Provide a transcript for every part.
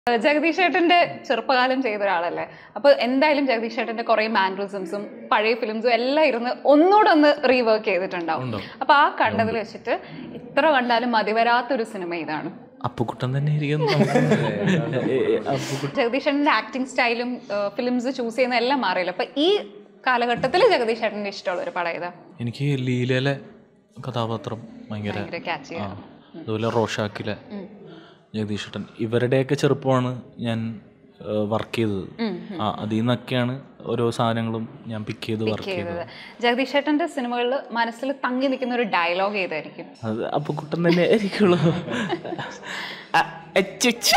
ജഗദീഷ് ഏട്ടന്റെ ചെറുപ്പകാലം ചെയ്ത ഒരാളല്ലേ അപ്പൊ എന്തായാലും ജഗദീഷ് ഏട്ടന്റെ കുറെ മാൻഡറിസംസും പഴയ ഫിലിംസും എല്ലാം ഇരുന്ന് ഒന്നുകൂടെ ഒന്ന് റീവർക്ക് ചെയ്തിട്ടുണ്ടാവും അപ്പൊ ആ കണ്ടതിൽ വെച്ചിട്ട് ഇത്ര കണ്ടാലും മതിവരാത്തൊരു സിനിമ ഇതാണ് അപ്പുക്കുട്ടൻ തന്നെ ആയിരിക്കും അപ്പുക്കുട്ടൻ ജഗദീഷ് ഏട്ടന്റെ ആക്ടിങ് സ്റ്റൈലും ഫിലിംസ് ചൂസ് ചെയ്യുന്ന എല്ലാം മാറിയല്ലോ അപ്പൊ ഈ കാലഘട്ടത്തിൽ ജഗദീഷ് ഏട്ടന്റെ ഇഷ്ടമുള്ള ഒരു പടം ഏതാ എനിക്ക് ലീലയിലെ കഥാപാത്രം ഭയങ്കര ഭയങ്കര ക്യാച്ച് ആ അതുപോലെ റോഷാക്കിലെ ജഗദീഷേട്ടൻ ഇവരുടെയൊക്കെ ചെറുപ്പമാണ് ഞാൻ വർക്ക് ചെയ്തത് ആ അതിൽ നിന്നൊക്കെയാണ് ഓരോ സാധനങ്ങളും ഞാൻ പിക്ക് ചെയ്ത് വർക്ക് ചെയ്തത് ചെയ്തത് ജഗദീഷ് ഏട്ടന്റെ സിനിമകളിൽ മനസ്സിൽ തങ്ങി നിൽക്കുന്ന ഒരു ഡയലോഗ് ഏതായിരിക്കും അത് അപ്പുക്കുട്ടൻ തന്നെ ആയിരിക്കുള്ളൂ അ- അച്ചച്ച്.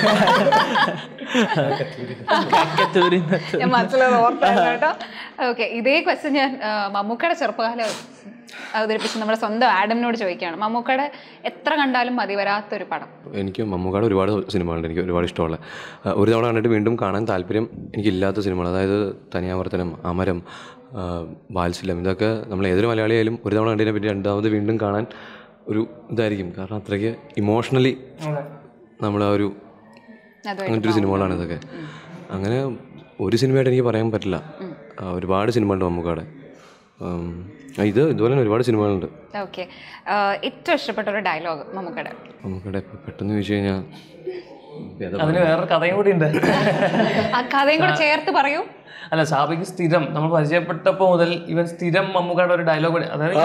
കക്കത്തൂരിൽ നിന്ന്. ഞാൻ മനസ്സിലത് ഓർത്തായിരുന്നു കേട്ടോ ഓക്കെ ഇതേ ക്വസ്റ്റ്യൻ ഞാൻ ആ, മമ്മൂക്കയുടെ ചെറുപ്പകാലം അവതരിപ്പിച്ച് നമ്മുടെ സ്വന്തം ആഡമിനോട് ചോദിക്കുകയാണ് മമ്മൂക്കയുടെ എത്ര കണ്ടാലും മതി വരാത്തൊരു പടം എനിക്ക് മമ്മൂക്കാട് ഒരുപാട് സിനിമകളുണ്ട് എനിക്ക് ഒരുപാട് ഇഷ്ടമുള്ള ആ, ഒരു തവണ കണ്ടിട്ട് വീണ്ടും കാണാൻ താല്പര്യം എനിക്കില്ലാത്ത സിനിമകൾ അതായത് തനിയാവർത്തനം അമരം ആ, വാത്സല്യം ഇതൊക്കെ നമ്മൾ ഏതൊരു മലയാളിയായാലും ഒരു തവണ കണ്ടതിനെ പറ്റി രണ്ടാമത് വീണ്ടും കാണാൻ ഒരു ഇതായിരിക്കും കാരണം അത്രയ്ക്ക് ഇമോഷണലി നമ്മൾ ആ ഒരു അതുമായിട്ട് അങ്ങനത്തെ ഒരു സിനിമകളാണ് ഇതൊക്കെ അങ്ങനെ ഒരു സിനിമയായിട്ട് എനിക്ക് പറയാൻ പറ്റില്ല ആ, ഒരുപാട് സിനിമകളുണ്ട് മമ്മൂക്കാടെ ഉം, ആ, ഇത് ഇതുപോലെ തന്നെ ഒരുപാട് സിനിമകളുണ്ട് ഓക്കെ ഏറ്റവും ഇഷ്ടപ്പെട്ട ഒരു ഡയലോഗ് മമ്മൂക്കയുടെ മമ്മൂക്കയുടെ ഇപ്പം പെട്ടെന്ന് ചോദിച്ചു കഴിഞ്ഞാൽ അതിന് വേറൊരു കഥയും കൂടി ഉണ്ട് ആ കഥയും കൂടെ ചേർത്ത് പറയൂ അല്ല ഷാബിക്ക് സ്ഥിരം നമ്മൾ പരിചയപ്പെട്ടപ്പോൾ മുതൽ ഇവൻ സ്ഥിരം മമ്മൂക്കയുടെ ഒരു ഡയലോഗ് കൂടി അതായത്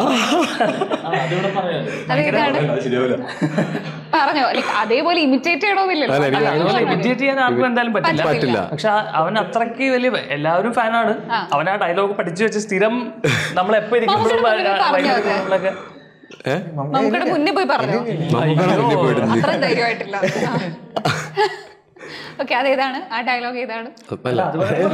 അത് ഇതാണ് പറഞ്ഞോ ലൈക്ക് അതേപോലെ ഇമിറ്റേറ്റ് ചെയ്യണമെന്നില്ലല്ലോ ഇമിറ്റേറ്റ് ചെയ്യാൻ ആർക്കും എന്തായാലും പറ്റില്ല പറ്റില്ല. പക്ഷെ ആ- അവൻ അത്രയ്ക്ക് വലിയ എല്ലാവരും ഫാനാണ് അവൻ ആ ഡയലോഗ് പഠിച്ചു വെച്ച് സ്ഥിരം നമ്മൾ എപ്പോ ഇരിക്കുമ്പോഴും മമ്മൂക്കയുടെ മുന്നിൽ പറഞ്ഞോ അത്? നമ്മളൊക്കെ ഏഹ് മമ്മൂക്കയുടെ മുന്നിൽ പോയി പറഞ്ഞു മമ്മൂക്കാണ് മുന്നിൽ പോയിട്ടുണ്ട് അത്ര ധൈര്യമായിട്ടില്ല ഓക്കെ അതേതാണ് ആ ഡയലോഗ് ഏതാണ് അല്ല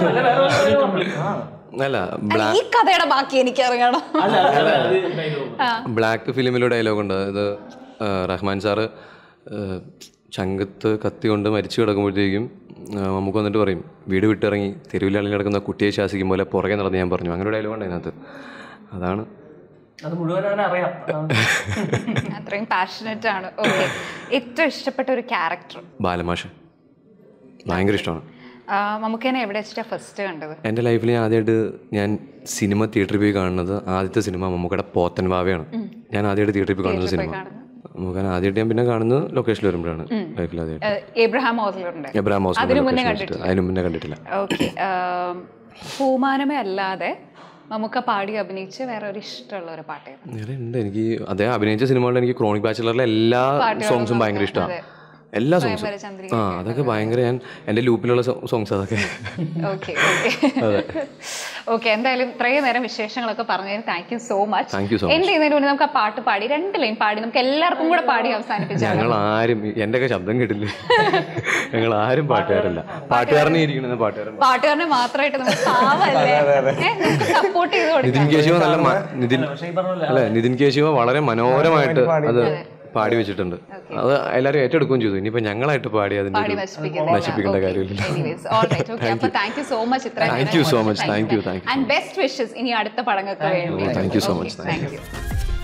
അല്ല അല്ല, ഈ കഥയുടെ ബാക്കി എനിക്ക് അറിയണം ബ്ലാക്ക് ഫിലിമിലെ ഡയലോഗ് ഉണ്ട് അതായത് ആ, റഹ്മാൻ സാറ് ആ, ചങ്കത്ത് കത്തി കൊണ്ട് മരിച്ചു കിടക്കുമ്പോഴത്തേക്കും ആ, നമുക്ക് വന്നിട്ട് പറയും വീട് വിട്ടിറങ്ങി തെരുവിലാണെങ്കിൽ കിടക്കുന്ന കുട്ടിയെ ശാസിക്കും പോലെ പുറകെ നടന്ന് ഞാൻ പറഞ്ഞു അങ്ങനെ ഒരു ഡയലോഗ് ഉണ്ട് അതിനകത്ത് അതാണ് അത് മുഴുവൻ അവനെ അറിയാം അതാണ്. അത്രയും പാഷനറ്റ് ആണ് ഓക്കെ ഏറ്റവും ഇഷ്ടപ്പെട്ട ഒരു ക്യാരക്ടർ ബാലമാഷ് ഭയങ്കര ഇഷ്ടമാണ് മമ്മൂക്കേനെ എവിടെ വെച്ചിട്ടാ ഫസ്റ്റ് കണ്ടത് എൻ്റെ ലൈഫിൽ ഞാൻ ആദ്യമായിട്ട് ഞാൻ സിനിമ തിയേറ്ററിൽ പോയി കാണുന്നത് ആദ്യത്തെ സിനിമ മമ്മൂക്കയുടെ പോത്തൻ വാവയാണ് ഞാൻ ആദ്യമായിട്ട് തിയേറ്ററിൽ പോയി കാണുന്ന സിനിമ കാണുന്നത്. മമ്മൂക്കാൻ ആദ്യമായിട്ട് ഞാൻ പിന്നെ കാണുന്നത് ലൊക്കേഷനിൽ വരുമ്പോഴാണ് ലൈഫിൽ ആദ്യമായിട്ട് ഏഹ്, എബ്രഹാം ഹോസ്ലറുണ്ട് എബ്രാം ഹൗസ് അതിനു മുന്നേ ലൊക്കേഷൻ അതിന് മുന്നേ കണ്ടിട്ടില്ല ഓക്കെ പൂമാനമേ അല്ലാതെ നമുക്ക് പാടി അഭിനയിച്ച് വേറെ ഒരു ഇഷ്ടമുള്ള ഒരു പാട്ട് ഏതാ? വേറെ ഉണ്ട് എനിക്ക് അദ്ദേഹം അഭിനയിച്ച സിനിമകളിൽ എനിക്ക് ക്രോണിക് ബാച്ചിലറിലെ എല്ലാ സോങ്സും ഭയങ്കര ഇഷ്ടമാണ് എല്ലാ സോങ്സും സ്വയംവര ആ അതൊക്കെ ഭയങ്കര ഞാൻ എൻ്റെ ലൂപ്പിലുള്ള സോങ്സ് അതൊക്കെ ഓക്കെ ഓക്കെ ഓക്കെ എന്തായാലും ഇത്രയും നേരം വിശേഷങ്ങളൊക്കെ പറഞ്ഞതിന് thank you so much Thank you so എന്ത് ചെയ്യുന്നതിന് മുന്നേ നമുക്ക് ആ പാട്ട് പാടി രണ്ട് ലൈൻ പാടി നമുക്ക് എല്ലാവർക്കും കൂടെ പാടി അവസാനിപ്പിച്ചാൽ ഞങ്ങൾ ആരും എൻ്റെ ഒക്കെ ശബ്ദം കേട്ടില്ലേ ഞങ്ങൾ ആരും പാട്ടുകാരല്ല പാട്ടുകാരനെ ഇരിക്കണത് പാട്ടുകാരൻ പാട്ടുകാരനെ മാത്രമായിട്ട് നമുക്ക് പാവല്ലേ സപ്പോർട്ട് ചെയ്ത് കൊടുക്കാം നിതിൻ കേശവ നല്ല മ- നിതിൻ അല്ലെ നിതിൻ കേശവ വളരെ മനോഹരമായിട്ട് അത് പാടി വെച്ചിട്ടുണ്ട് അത് എല്ലാവരും ഏറ്റെടുക്കുകയും ചെയ്തു ഇനിയിപ്പോ ഞങ്ങളായിട്ട് പാടി അതിന്റെ പാടി ഒരു നശിപ്പിക്കുന്നില്ല. നശിപ്പിക്കേണ്ട Okay. കാര്യമില്ല Anyways, all right. Okay. അപ്പൊ താങ്ക് യു സോ മച്ച് ഇത്ര Thank you so much. Thank you. Thank you. And best wishes ഇനി അടുത്ത പടങ്ങൾക്ക് വേണ്ടി Thank you so much. Thank thank U